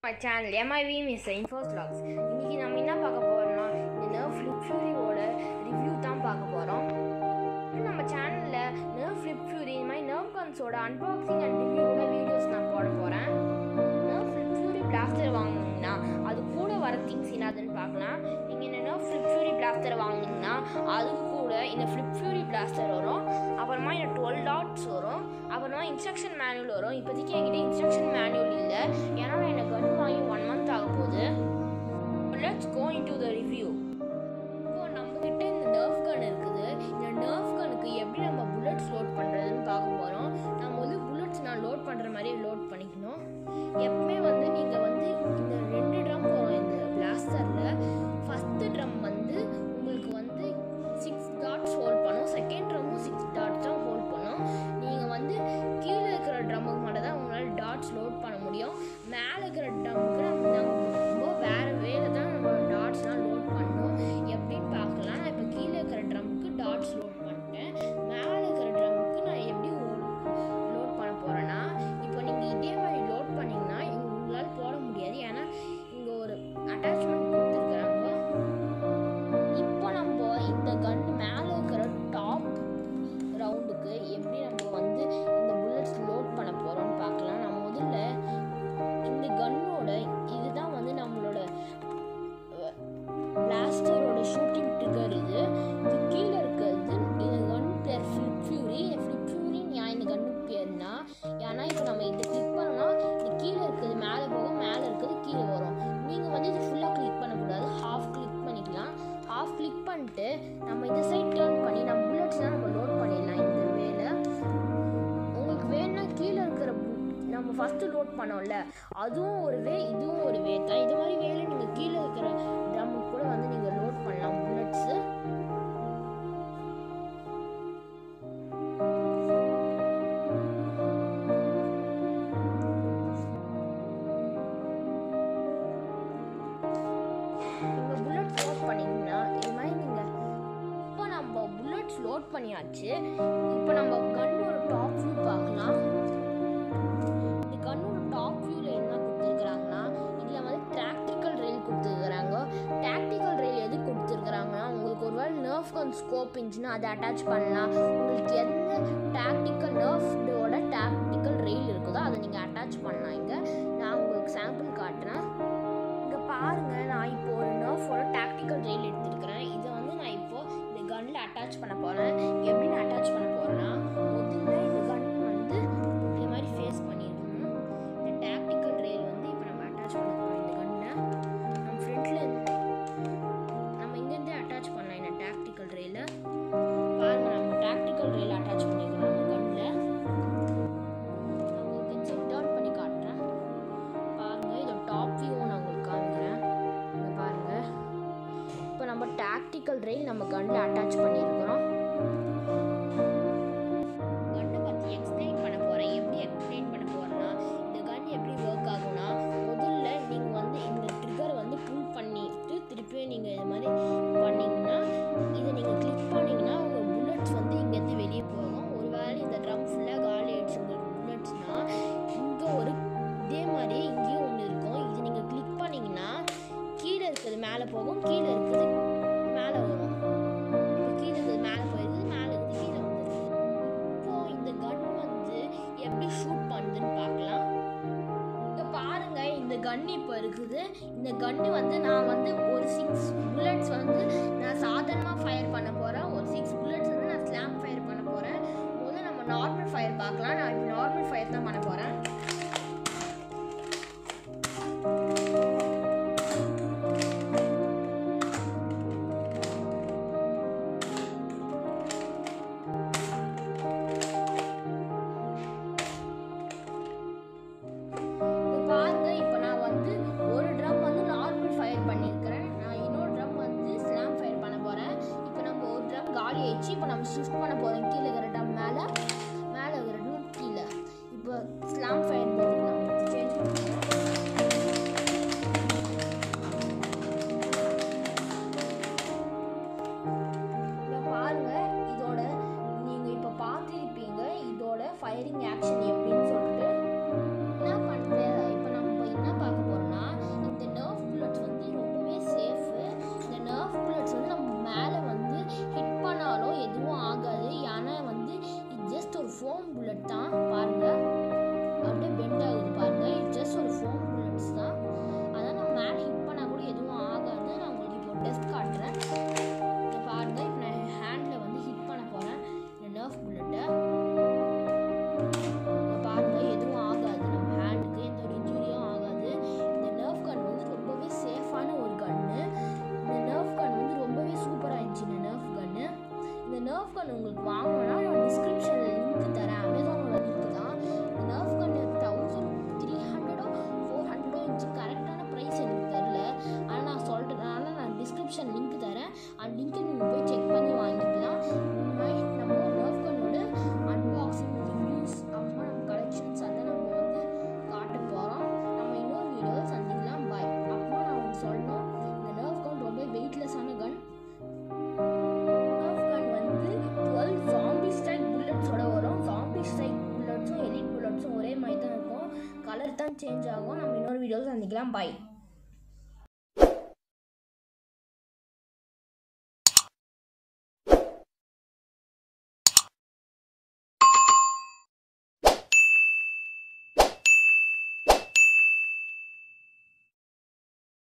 my channel MIV miss infos vlogs இன்னைக்கு நம்ம என்ன பார்க்க போறோம்னா இந்த நர்வ் ஃப்ளிப் ஃபியூரியோட ரிவ்யூ தான் பார்க்க போகிறோம் நம்ம சேனலில் நர்வ் ஃப்ளிப் ஃபியூரி இந்த மாதிரி நர்வ் கன்ஸோட அன்பாக்சிங் அண்ட் ரிவ்யூவோட வீடியோஸ் நான் போட போகிறேன் நர்வ் ஃப்ளிப் ஃபியூரி பிளாஸ்டர் வாங்கினீங்கன்னா அது கூட வர திங்ஸ் என்னதுன்னு பார்க்கலாம் நீங்கள் இந்த நர்வ் ஃப்ளிப் ஃபியூரி பிளாஸ்டர் வாங்கினீங்கன்னா அது கூட இந்த ஃப்ளிப் ஃபியூரி பிளாஸ்டர் வரும் அப்புறமா இந்த டுவெல் டாட்ஸ் வரும் அப்புறமா இன்ஸ்ட்ரக்ஷன் மேனுவல் வரும் இப்போதைக்கு என்கிட்ட இன்ஸ்ட்ரக்ஷன் மேனுவல் இல்லை ஏன்னா நான் எனக்கு கன் வாங்கி ஒன் மந்த் ஆக போகுது let's go into the review இப்போ நம்மக்கிட்ட இந்த நர்ஃப் கன் இருக்குது இந்த நர்ஃப் கனுக்கு எப்படி நம்ம புல்லட்ஸ் லோட் பண்ணுறதுன்னு பார்க்க போகிறோம் நம்ம வந்து புல்லட்ஸ் நான் லோட் பண்ணுற மாதிரி லோட் பண்ணிக்கணும் எப்பவுமே வந்து நீங்கள் வந்து இந்த ரெண்டு ட்ரம் வரும் இந்த பிளாஸ்டரில் ஃபஸ்ட்டு ட்ரம் வந்து உங்களுக்கு வந்து சிக்ஸ் டாட்ஸ் ஹோல்ட் பண்ணும் செகண்ட் ட்ரம்மும் சிக்ஸ் டாட்ஸ் தான் ஹோல்ட் பண்ணும் நீங்கள் வந்து கீழே இருக்கிற ட்ரம்முக்கு மட்டும் தான் உங்களால் டாட்ஸ் லோட் பண்ண முடியும் மேலே இருக்கிற ட்ரம்முக்கு நம்ம நம்ம ரொம்ப வேறு வேலை தான் நம்ம டாட்ஸ்லாம் லோட் பண்ணணும் எப்படின்னு பார்க்கலாம் நான் இப்போ கீழே இருக்கிற ட்ரம்முக்கு டாட்ஸ் லோட் பண்ணிட்டேன் மேலே இருக்கிற ட்ரம்முக்கு நான் எப்படி லோட் பண்ண போகிறேன்னா இப்போ நீங்கள் இதே மாதிரி லோட் பண்ணிங்கன்னா உங்களால் போட முடியாது ஏன்னா இங்கே ஒரு அட்டாச்மெண்ட் கொடுத்துருக்குறாங்க இப்போ நம்ம இந்த கன் மேலே இருக்கிற டாப் ரவுண்டுக்கு எப்படி நம்ம வந்து இந்த புல்லட்ஸ் லோட் பண்ண போகிறோம்னு பார்க்கலாம் நான் முதல்ல இந்த கன்னோட இதுதான் வந்து நம்மளோட பிளாஸ்டரோட ஷூட்டிங் ட்ரிகர் இது இது கீழே இருக்கிறது இது கன் பேர் ஃப்ளிப் ஃபியூரி ஃப்ளிப் ஃபியூரி ஏன் இந்த கன்னுக்கு பேர்னா ஏன்னா இப்போ நம்ம இதை கிளிக் பண்ணோம்னா இது கீழே இருக்கிறது மேலே போகும் மேலே இருக்கிறது கீழே வரும் நீங்கள் வந்து இது ஃபுல்லாக கிளிக் பண்ணக்கூடாது ஹாஃப் கிளிக் பண்ணிக்கலாம் ஹாஃப் கிளிக் பண்ணிட்டு நம்ம இந்த சைட் டேர்ன் பண்ணி நம்ம புல்லட்ஸ்லாம் நம்ம லோட் பண்ணிடலாம் இந்த வேலை உங்களுக்கு வேணும்னா கீழே இருக்கிற bu- நம்ம ஃபஸ்ட்டு லோட் பண்ணோம்ல அதுவும் ஒரு வே இதுவும் ஒரு வே தான் இது மாதிரி வேலை நீங்கள் கீழே இருக்கிற ட்ரம்முக்கு கூட வந்து நீங்கள் லோட் பண்ணலாம் புல்லட்ஸு நீங்கள் புல்லட்ஸ் லோட் பண்ணீங்கன்னா இது மாதிரி நீங்கள் இப்போ நம்ம புல்லட்ஸ் லோட் பண்ணியாச்சு இப்போ நம்ம கன்னோட டாப் வியூ பார்க்கலாம் இந்த கன்னோட டாப் வியூவில் என்ன கொடுத்துருக்குறாங்கன்னா இதில் வந்து டாக்டிக்கல் ரெயில் கொடுத்துருக்குறாங்க டாக்டிக்கல் ரெயில் எது கொடுத்துருக்குறாங்கன்னா உங்களுக்கு ஒரு வேளை நர்ஃப் கன் ஸ்கோப் இருந்துச்சுன்னா அதை அட்டாச் பண்ணலாம் உங்களுக்கு எந்த டாக்டிக்கல் நர்ஃபோட டாக்டிக்கல் ரெயில் இருக்குதோ அதை நீங்கள் அட்டாச் பண்ணலாம் இங்கே நான் உங்களுக்கு சாம்பிள் காட்டுறேன் இங்கே பாருங்க நான் இப்போ ஒரு நர்ஃபோட டாக்டிக்கல் ரெயில் எடுத்துருக்கிறேன் இதை வந்து நான் இப்போ இந்த கன்னில் அட்டாச் பண்ண போகிறேன் எப்படி நான் அட்டாச் பண்ண போகிறேன்னா முதல்ல இந்த கன் வந்து இந்த மாதிரி ஃபேஸ் பண்ணியிருக்கணும் இந்த டாக்டிக்கல் ரெயில் வந்து இப்போ நம்ம அட்டாச் பண்ண போகிறோம் இந்த கன்னை நம்ம ஃப்ரண்ட்டில் நம்ம இங்கேருந்தே அட்டாச் பண்ணலாம் இந்த டாக்டிக்கல் ரெயிலை பாருங்க நம்ம டாக்டிக்கல் ரெயில் அட்டாச் பண்ணிக்கிறோம் நம்ம கன்னில் நான் உங்களுக்கு செட் டவுன் பண்ணி காட்டுறேன் பாருங்க இதோட டாப் வியூ நான் உங்களுக்கு காமிக்கிறேன் இங்க பாருங்க இப்போ நம்ம டாக்டிக்கல் ரெயில் நம்ம கன்னில் அட்டாச் பண்ணியிருக்கிறோம் கன்னை பற்றி எக்ஸ்பிளைன் பண்ண போகிறேன் எப்படி எக்ஸ்பிளைன் பண்ண போகிறேன்னா இந்த கன் எப்படி ஒர்க் ஆகும்னா முதல்ல நீங்கள் வந்து இந்த ட்ரிகர் வந்து புல் பண்ணிட்டு திருப்பியும் நீங்கள் இது மாதிரி பண்ணிங்கன்னா இதை நீங்கள் கிளிக் பண்ணிங்கன்னா உங்கள் புல்லட்ஸ் வந்து இங்கேருந்து வெளியே போகும் ஒருவேளை இந்த ட்ரம் ஃபுல்லாக காலி ஆயிடுச்சு உங்களுக்கு புல்லட்ஸ்னால் இங்கே ஒரு இதே மாதிரி இங்கேயும் ஒன்று இருக்கும் இது நீங்கள் கிளிக் பண்ணிங்கன்னா கீழே இருக்கிறது மேலே போகும் கீழே இருக்கிறது மேலே வரும் இப்போ கீழே இருக்கிறது மேலே போயிருக்குது மேலே இருக்கிறது கீழே வந்துருக்குது இப்போ இந்த கன் வந்து எப்படி ஷூட் பண்ணுதுன்னு பார்க்கலாம் இங்க பாருங்க இந்த கன் இப்போ இருக்குது இந்த கன்னு வந்து நான் வந்து ஒரு சிக்ஸ் புல்லட்ஸ் வந்து நான் சாதாரணமாக ஃபயர் பண்ண போகிறேன் ஒரு சிக்ஸ் புல்லட்ஸ் வந்து நான் ஸ்லாம் ஃபயர் பண்ண போகிறேன் முதல்ல நம்ம நார்மல் ஃபயர் பார்க்கலாம் நான் இப்போ நார்மல் ஃபயர் தான் பண்ண போகிறேன் இங்க பாருங்க இப்போ நான் வந்து ஒரு ட்ரம் வந்து நார்மல் ஃபயர் பண்ணியிருக்கிறேன் நான் இன்னொரு ட்ரம் வந்து ஸ்லாம் ஃபயர் பண்ண போகிறேன் இப்போ நம்ம ஒரு ட்ரம் காலி ஆயிடுச்சு இப்போ நம்ம ஷிஃப்ட் பண்ண போகிறோம் கீழே இருக்கிற ட்ரம் மேலே மேலே இருக்கிற ட்ரம் கீழே இப்போ ஸ்லாம் ஃபயர் போட்டுக்கு நம்ம சேஞ்ச் பண்ணுறோம் இங்க பாருங்க இதோட நீங்க இப்ப பார்த்திருப்பீங்க இதோட ஃபயரிங் ஆக்ஷன் எப்படின்னு சொல்லிட்டு என்ன பண்றது இப்போ நம்ம என்ன பார்க்க போறோம்னா ஃபோம் புல்லட் தான் பாருங்க அப்படியே பெண்ட் ஆகுது பாருங்க இது ஜஸ்ட் ஒரு ஃபோம் புல்லட்ஸ் தான் அதான் நம்ம மேலே ஹிட் பண்ணால் கூட எதுவும் ஆகாது நான் உங்களுக்கு இப்போ டெஸ்ட் காட்டுறேன் இங்க பாருங்க இப்போ நான் ஹேண்டில் வந்து ஹிட் பண்ண போகிறேன் இந்த நர்ஃப் புல்லட்டை பாருங்க எதுவும் ஆகாது நம்ம ஹேண்டுக்கு எந்த ஒரு இன்ஜுரியும் ஆகாது இந்த நர்ஃப் கன் வந்து ரொம்பவே சேஃபான ஒரு கன்னு இந்த நர்ஃப் கன் வந்து ரொம்பவே சூப்பராக இருந்துச்சு இந்த நர்ஃப் கன்னு இந்த நர்ஃப் கன் உங்களுக்கு வாங்கணும்னா நான் டிஸ்கிரிப்ஷனில் லிங்க் தரேன் அமேசானோட லிங்க் தான் இந்த நர்ஃப் கன் தௌசண்ட் த்ரீ ஹண்ட்ரடோ ஃபோர் ஹண்ட்ரடோ இருந்துச்சு கரெக்டான ப்ரைஸ் எனக்கு தெரில ஆனால் நான் சொல்கிறதுனால நான் டிஸ்கிரிப்ஷன் லிங்க் தரேன் அந்த லிங்க்கை நீங்கள் போய் செக் பண்ணி வாங்கிக்கலாம் நைட் நம்ம நர்ஃப் கன்னோட அன்பாக்சிங் ரிவ்யூஸ் அப்புறமா நம்ம கலெக்ஷன்ஸ் எல்லாம் நம்ம வந்து காட்ட போகிறோம் நம்ம இன்னொரு வீடியோவில் சந்திக்கலாம் பாய் அப்புறமா நான் உங்களுக்கு சொல்லணும் இந்த நர்ஃப் கன் ரொம்ப வெயிட்லெஸ்ஸான கன் நர்ஃப் கன் வந்து டுவெல் ஜாம்பி ஸ்ட்ரைக் புல்லட்ஸோட வரும் ஜாம்பி ஸ்ட்ரைக் புல்லட்ஸும் எலிட் புல்லட்ஸும் ஒரே மாதிரி தான் இருக்கும் கலர் தான் சேஞ்ச் ஆகும் நம்ம இன்னொரு வீடியோவில் சந்திக்கலாம் பாய்